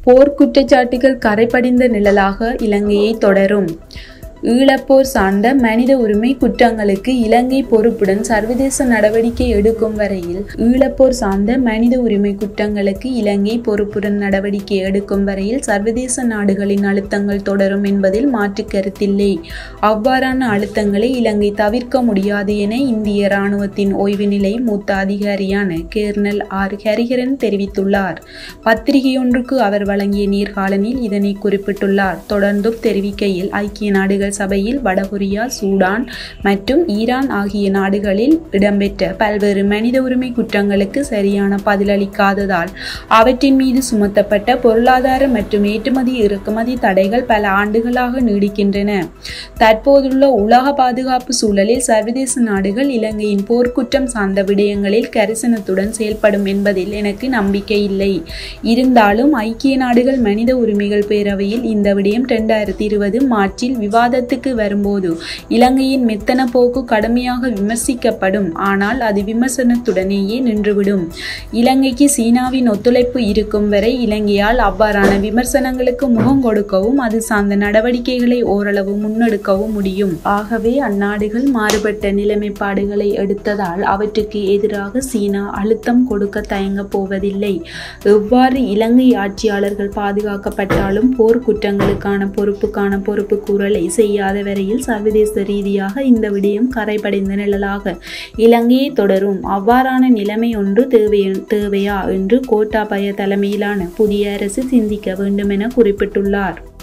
போர் குற்றச்சாட்டுகள் கரைபடிந்த நிழலாக இலங்கையை தொடரும் ஈழப்போர் சார்ந்த மனித உரிமை குற்றங்களுக்கு இலங்கை பொறுப்புடன் சர்வதேச நடவடிக்கை எடுக்கும் வரையில் ஈழப்போர் சார்ந்த மனித உரிமை குற்றங்களுக்கு இலங்கை பொறுப்புடன் நடவடிக்கை எடுக்கும் வரையில் சர்வதேச நாடுகளின் அழுத்தங்கள் தொடரும் என்பதில் மாற்று கருத்தில்லை அவ்வாறான அழுத்தங்களை இலங்கை தவிர்க்க முடியாது என இந்திய இராணுவத்தின் ஓய்வு நிலை மூத்த அதிகாரியான கேர்னல் ஆர் ஹரிஹரன் தெரிவித்துள்ளார் பத்திரிகையொன்றுக்கு அவர் வழங்கிய நேர்காணலில் இதனை குறிப்பிட்டுள்ளார் தொடர்ந்தும் தெரிவிக்கையில் ஐக்கிய நாடுகள் சபையில் வடகொரியா சூடான் மற்றும் ஈரான் ஆகிய நாடுகளில் இடம்பெற்ற பல்வேறு மனித உரிமை குற்றங்களுக்கு சரியான பதிலளிக்காததால் அவற்றின் மீது சுமத்தப்பட்ட பொருளாதார மற்றும் ஏற்றுமதி இறக்குமதி தடைகள் பல ஆண்டுகளாக நீடிக்கின்றன தற்போதுள்ள உலக பாதுகாப்பு சூழலில் சர்வதேச நாடுகள் இலங்கையின் போர்க்குற்றம் சார்ந்த விடயங்களில் கரிசனத்துடன் செயல்படும் என்பதில் எனக்கு நம்பிக்கை இல்லை இருந்தாலும் ஐக்கிய நாடுகள் மனித உரிமைகள் பேரவையில் இந்த விடயம் இரண்டாயிரத்தி இருபது மார்ச்சில் விவாதத்துக்கு வரும்போது இலங்கையின் மெத்தன போக்கு கடுமையாக விமர்சிக்கப்படும் ஆனால் அது விமர்சனத்துடனேயே நின்றுவிடும் இலங்கைக்கு சீனாவின் ஒத்துழைப்பு இருக்கும் வரை இலங்கையால் அவ்வாறான விமர்சனங்களுக்கு முகம் கொடுக்கவும் அது சார்ந்த நடவடிக்கைகளை ஓரளவு முன்னெடுக்கவும் முடியும் ஆகவே அந்நாடுகள் மாறுபட்ட நிலைமைப்பாடுகளை எடுத்ததால் அவற்றுக்கு எதிராக சீனா அழுத்தம் கொடுக்க தயங்கப் போவதில்லை எவ்வாறு இலங்கை ஆட்சியாளர்கள் பாதுகாக்கப்பட்டாலும் போர் குற்றங்களுக்கான பொறுப்புக்கான பொறுப்பு கூறலை செய்யாத வரையில் சர்வதேச ரீதியாக இந்த விடயம் கரைபடைந்த நிழலாக இலங்கையை தொடரும் அவ்வாறான நிலைமை ஒன்று தேவை தேவையா என்று கோட்டாபய தலைமையிலான புதிய அரசு சிந்திக்க வேண்டும் என குறிப்பிட்டுள்ளார்